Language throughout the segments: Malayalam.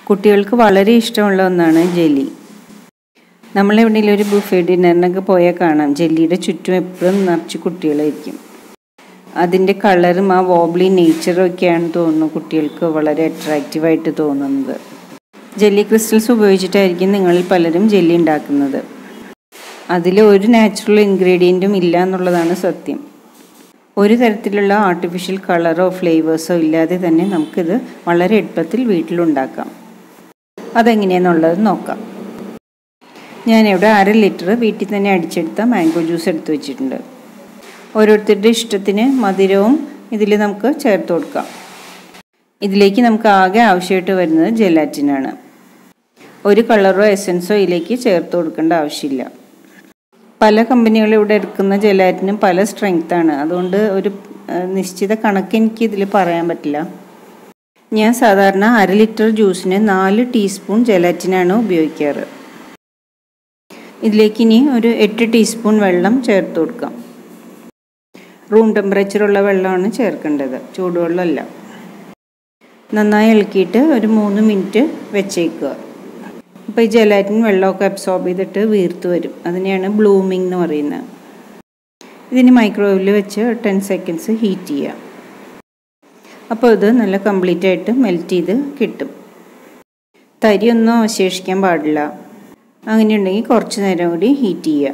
കുട്ടികൾക്ക് വളരെ ഇഷ്ടമുള്ള ഒന്നാണ് ജെല്ലി നമ്മളെവിടെയെങ്കിലും ഒരു ബുഫേ ഡിന്നറിനൊക്കെ പോയാൽ കാണാം ജെല്ലിയുടെ ചുറ്റും എപ്പോഴും നിറച്ച് കുട്ടികളായിരിക്കും അതിൻ്റെ കളറും ആ വോബ്ലി നേച്ചറും ഒക്കെയാണ് തോന്നുന്നു കുട്ടികൾക്ക് വളരെ അട്രാക്റ്റീവായിട്ട് തോന്നുന്നത് ജെല്ലി ക്രിസ്റ്റൽസ് ഉപയോഗിച്ചിട്ടായിരിക്കും നിങ്ങളിൽ പലരും ജെല്ലി ഉണ്ടാക്കുന്നത് അതിൽ ഒരു നാച്ചുറൽ ഇൻഗ്രീഡിയൻറ്റും ഇല്ല എന്നുള്ളതാണ് സത്യം ഒരു തരത്തിലുള്ള ആർട്ടിഫിഷ്യൽ കളറോ ഫ്ലേവേഴ്സോ ഇല്ലാതെ തന്നെ നമുക്കിത് വളരെ എളുപ്പത്തിൽ വീട്ടിലുണ്ടാക്കാം അതെങ്ങനെയാണെന്നുള്ളത് നോക്കാം ഞാനിവിടെ അര ലിറ്റർ വീട്ടിൽ തന്നെ അടിച്ചെടുത്ത മാംഗോ ജ്യൂസ് എടുത്തു വെച്ചിട്ടുണ്ട് ഓരോരുത്തരുടെ ഇഷ്ടത്തിന് മധുരവും ഇതിൽ നമുക്ക് ചേർത്ത് കൊടുക്കാം ഇതിലേക്ക് നമുക്ക് ആകെ ആവശ്യമായിട്ട് വരുന്നത് ജെലാറ്റിനാണ് ഒരു കളറോ എസൻസോ ഇതിലേക്ക് ചേർത്ത് കൊടുക്കേണ്ട ആവശ്യമില്ല പല കമ്പനികളും ഇവിടെ എടുക്കുന്ന ജെലാറ്റിനും പല സ്ട്രെങ്ത്താണ് അതുകൊണ്ട് ഒരു നിശ്ചിത കണക്ക് എനിക്ക് ഇതിൽ പറയാൻ പറ്റില്ല ഞാൻ സാധാരണ അര ലിറ്റർ ജ്യൂസിന് നാല് ടീസ്പൂൺ ജെലാറ്റിനാണ് ഉപയോഗിക്കാറ് ഇതിലേക്ക് ഇനി ഒരു എട്ട് ടീസ്പൂൺ വെള്ളം ചേർത്ത് കൊടുക്കാം റൂം ടെമ്പറേച്ചറുള്ള വെള്ളമാണ് ചേർക്കേണ്ടത് ചൂടുവെള്ളമല്ല നന്നായി ഇളക്കിയിട്ട് ഒരു മൂന്ന് മിനിറ്റ് വെച്ചേക്കുക അപ്പോൾ ഈ ജലാറ്റിൻ വെള്ളമൊക്കെ അബ്സോർബ് ചെയ്തിട്ട് വീർത്ത് വരും അതിനെയാണ് ബ്ലൂമിംഗ് എന്ന് പറയുന്നത് ഇതിന് മൈക്രോവേവിൽ വെച്ച് ടെൻ സെക്കൻഡ്സ് ഹീറ്റ് ചെയ്യുക അപ്പോൾ ഇത് നല്ല കംപ്ലീറ്റ് ആയിട്ട് മെൽറ്റ് ചെയ്ത് കിട്ടും തരിയൊന്നും അവശേഷിക്കാൻ പാടില്ല അങ്ങനെയുണ്ടെങ്കിൽ കുറച്ച് നേരം കൂടി ഹീറ്റ് ചെയ്യുക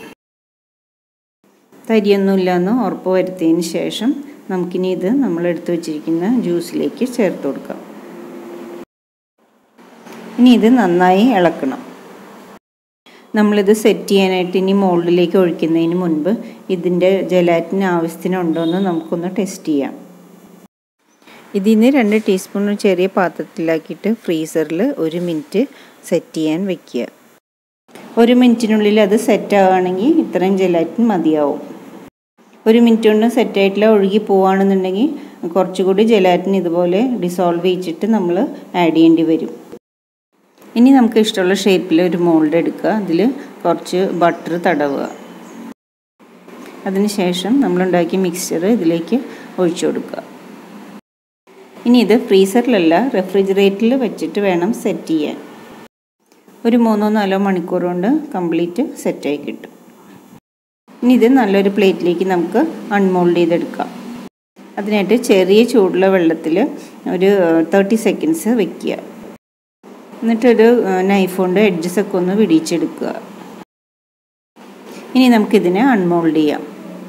തരിയൊന്നുമില്ലെന്ന് ഉറപ്പ് വരുത്തിയതിന് ശേഷം നമുക്കിനി ഇത് നമ്മൾ എടുത്തു വച്ചിരിക്കുന്ന ജ്യൂസിലേക്ക് ചേർത്ത് കൊടുക്കാം ഇനി ഇത് നന്നായി ഇളക്കണം നമ്മളിത് സെറ്റ് ചെയ്യാനായിട്ട് ഇനി മോൾഡിലേക്ക് ഒഴിക്കുന്നതിന് മുൻപ് ഇതിൻ്റെ ജലാറ്റിന് ആവശ്യത്തിനുണ്ടോ എന്ന് നമുക്കൊന്ന് ടെസ്റ്റ് ചെയ്യാം ഇതിൽ നിന്ന് രണ്ട് ടീസ്പൂൺ ചെറിയ പാത്രത്തിലാക്കിയിട്ട് ഫ്രീസറിൽ ഒരു മിനിറ്റ് സെറ്റ് ചെയ്യാൻ വെക്കുക ഒരു മിനിറ്റിനുള്ളിൽ അത് സെറ്റ് ആവുകയാണെങ്കിൽ ഇത്രയും ജലാറ്റിൻ മതിയാവും ഒരു മിനിറ്റ് കൊണ്ട് സെറ്റായിട്ടില്ല ഒഴുകി പോവുകയാണെന്നുണ്ടെങ്കിൽ കുറച്ചുകൂടി ജലാറ്റിൻ ഇതുപോലെ ഡിസോൾവ് ചെയ്യിച്ചിട്ട് നമ്മൾ ആഡ് ചെയ്യേണ്ടി വരും ഇനി നമുക്ക് ഇഷ്ടമുള്ള ഷേപ്പിൽ ഒരു മോൾഡ് എടുക്കുക അതിൽ കുറച്ച് ബട്ടർ തടവുക അതിനുശേഷം നമ്മളുണ്ടാക്കിയ മിക്സ്ചർ ഇതിലേക്ക് ഒഴിച്ചു കൊടുക്കുക ഇനി ഇത് ഫ്രീസറിലല്ല റെഫ്രിജറേറ്ററിൽ വെച്ചിട്ട് വേണം സെറ്റ് ചെയ്യാൻ ഒരു മൂന്നോ നാലോ മണിക്കൂർ കൊണ്ട് കംപ്ലീറ്റ് സെറ്റായി കിട്ടും ഇനി ഇത് നല്ലൊരു പ്ലേറ്റിലേക്ക് നമുക്ക് അൺമോൾഡ് ചെയ്തെടുക്കാം അതിനായിട്ട് ചെറിയ ചൂടുള്ള വെള്ളത്തിൽ ഒരു തേർട്ടി സെക്കൻഡ്സ് വെക്കുക എന്നിട്ടൊരു നൈഫ് കൊണ്ട് എഡ്ജസ് ഒക്കെ ഒന്ന് വിടിച്ചെടുക്കുക ഇനി നമുക്കിതിനെ അൺമോൾഡ് ചെയ്യാം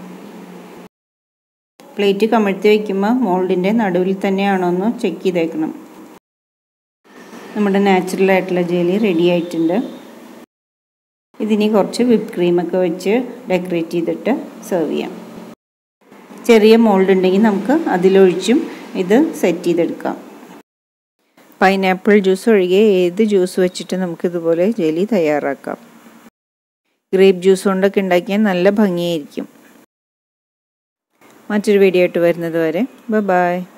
പ്ലേറ്റ് കമഴ്ത്തി വയ്ക്കുമ്പോൾ മോൾഡിൻ്റെ നടുവിൽ തന്നെയാണോ എന്ന് ചെക്ക് ചെയ്തേക്കണം നമ്മുടെ നാച്ചുറൽ ആയിട്ടുള്ള ജെലി റെഡി ആയിട്ടുണ്ട് ഇതിനി കുറച്ച് വിപ്പ് ക്രീമൊക്കെ വെച്ച് ഡെക്കറേറ്റ് ചെയ്തിട്ട് സെർവ് ചെയ്യാം ചെറിയ മോൾഡ് ഉണ്ടെങ്കിൽ നമുക്ക് അതിലൊഴിച്ചും ഇത് സെറ്റ് ചെയ്തെടുക്കാം പൈനാപ്പിൾ ജ്യൂസ് ഒഴികെ ഏത് ജ്യൂസ് വെച്ചിട്ട് നമുക്കിതുപോലെ ജെലി തയ്യാറാക്കാം ഗ്രേപ്പ് ജ്യൂസ് കൊണ്ടൊക്കെ ഉണ്ടാക്കിയാൽ നല്ല ഭംഗിയായിരിക്കും മറ്റൊരു വീഡിയോ ആയിട്ട് വരുന്നത് വരെ ബൈ